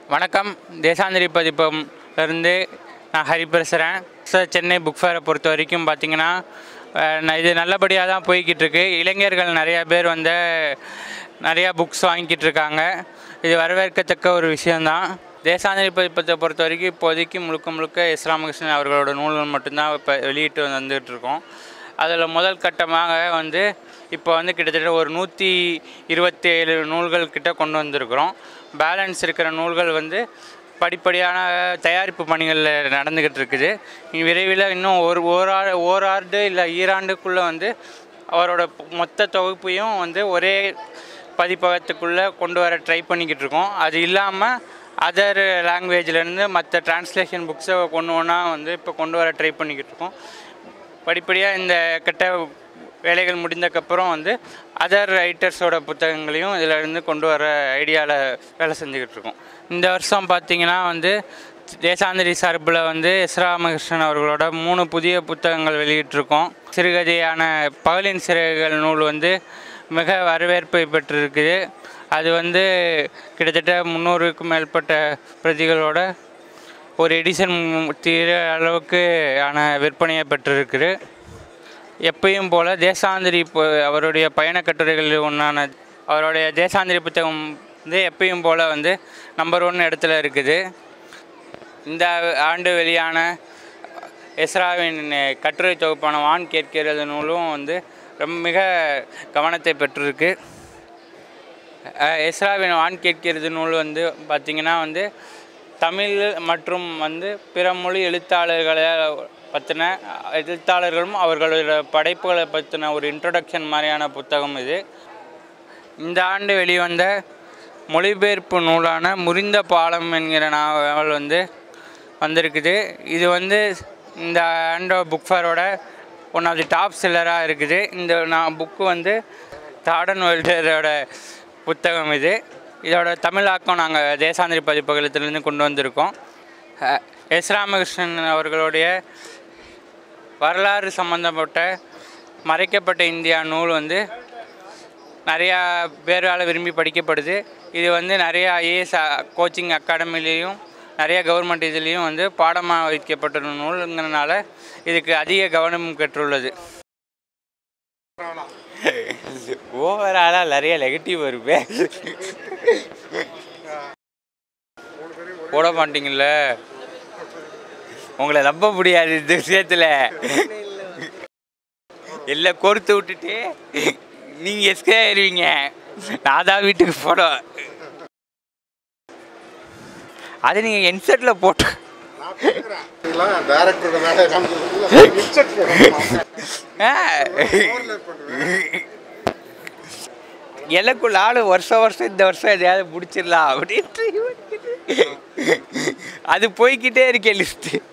வணக்கம் தேசாந்திரி பதிப்பம்லேருந்து நான் ஹரி பேசுகிறேன் சார் சென்னை புக் ஃபேரை பொறுத்த வரைக்கும் பார்த்தீங்கன்னா அஹ், ந- இது நல்லபடியாக தான் போய்கிட்டு இருக்கு இளைஞர்கள் நிறையா பேர் வந்து நிறையா புக்ஸ் வாங்கிக்கிட்டு இருக்காங்க இது வரவேற்கத்தக்க ஒரு விஷயந்தான் தேசாந்திரி பதிப்பத்தை பொறுத்த வரைக்கும் இப்போதைக்கு முழுக்க முழுக்க எஸ் ராமகிருஷ்ணன் அவர்களோட நூல்கள் மட்டும்தான் இப்போ வெளியிட்டு வந்துகிட்டு இருக்கோம் அதில் முதல் கட்டமாக வந்து இப்போ வந்து கிட்டத்தட்ட ஒரு நூற்றி இருபத்தேழு நூல்கள் கிட்ட கொண்டு வந்திருக்கிறோம் பேலன்ஸ் இருக்கிற நூல்கள் வந்து படிப்படியான தயாரிப்பு பணிகளில் நடந்துக்கிட்டு இருக்குது இனி விரைவில் இன்னும் ஒரு ஓரா ஓராண்டு இல்லை ஈராண்டுக்குள்ளே வந்து அவரோட மொத்த தொகுப்பையும் வந்து ஒரே பதிப்பகத்துக்குள்ளே கொண்டு வர ட்ரை பண்ணிக்கிட்டு இருக்கோம் அது இல்லாமல் அதர் லாங்குவேஜ்லேருந்து மற்ற டிரான்ஸ்லேஷன் புக்ஸை கொண்டு ஒன்றா வந்து இப்போ கொண்டு வர ட்ரை பண்ணிக்கிட்டு இருக்கோம் படிப்படியாக இந்த கட்ட வேலைகள் முடிந்தக்கப்புறம் வந்து அதர் ரைட்டர்ஸோட புத்தகங்களையும் இதில் இருந்து கொண்டு வர ஐடியாவில் வேலை செஞ்சுக்கிட்டு இருக்கோம் இந்த வருஷம் பார்த்தீங்கன்னா வந்து தேசாந்திரி சார்பில் வந்து எஸ் ராமகிருஷ்ணன் அவர்களோட மூணு புதிய புத்தகங்கள் வெளியிட்டிருக்கோம் சிறுகதையான பகலின் சிறகுகள் நூல் வந்து மிக வரவேற்பை பெற்றிருக்குது அது வந்து கிட்டத்தட்ட முந்நூறுக்கும் மேற்பட்ட பிரதிகளோட ஒரு எடிஷன் தீர அளவுக்கு ஆன விற்பனையை பெற்றிருக்குது எப்பயும் போல் தேசாந்திரி இப்போ அவருடைய பயண கட்டுரைகளில் ஒன்றான அவருடைய தேசாந்திரி புத்தகம் வந்து எப்பயும் போல் வந்து நம்பர் ஒன் இடத்துல இருக்குது இந்த ஆண்டு வெளியான எஸ்ராவின் கட்டுரை தொகுப்பான வான் கேட்கிறது நூலும் வந்து ரொம்ப மிக கவனத்தை பெற்றிருக்கு அஹ் எஸ்ராவின் வான் கேட்கிறது நூல் வந்து பார்த்திங்கன்னா வந்து தமிழ் மற்றும் வந்து பிற மொழி எழுத்தாளர்களை பற்றின எழுத்தாளர்களும் அவர்களோட படைப்புகளை பற்றின ஒரு இன்ட்ரடக்ஷன் மாதிரியான புத்தகம் இது இந்த ஆண்டு வெளிவந்த மொழிபெயர்ப்பு நூலான முறிந்த பாலம் என்கிற நாவல் வந்து வந்திருக்குது இது வந்து இந்த ஆண்டோ புக் ஃபேரோட ஒன் ஆஃப் தி டாப் செல்லராக இருக்குது இந்த நான் புக்கு வந்து தாடன் வெல்டரோட புத்தகம் இது இதோட தமிழாக்கம் நாங்கள் தேசாந்திரி பதிப்பகத்திலேருந்து கொண்டு வந்திருக்கோம் அஹ், எஸ் ராமகிருஷ்ணன் அவர்களுடைய வரலாறு சம்பந்தப்பட்ட மறைக்கப்பட்ட இந்தியா நூல் வந்து நிறையா பேரால் விரும்பி படிக்கப்படுது இது வந்து நிறைய ஐஏஎஸ் கோச்சிங் அகாடமிலையும் நிறைய கவர்மெண்ட் இதுலேயும் வந்து பாடமாக வைக்கப்பட்ட நூலுங்கிறனால இதுக்கு அதிக கவனம் பெற்றுள்ளது ஓவராலாக நிறைய நெகட்டிவ் வருவே போட மாட்டீங்கல்ல உங்களை நம்ப முடியாது இந்த விஷயத்தில் எல்லாம் கோர்த்து விட்டுட்டு நீங்கள் எஸ்கே ஆயிருவீங்க நான் தான் வீட்டுக்கு போனோம் அது நீங்கள் என்செட்டில் போட்டு டேரக்டரோட வேலை இன்செட் ஆ. எனக்குள்ள ஆளு வருஷம் வருஷம் இந்த வருஷம் எதையாவது முடிச்சிடலாம் அப்படின்ட்டு அது போய்க்கிட்டே இருக்கேன் லிஸ்ட்டு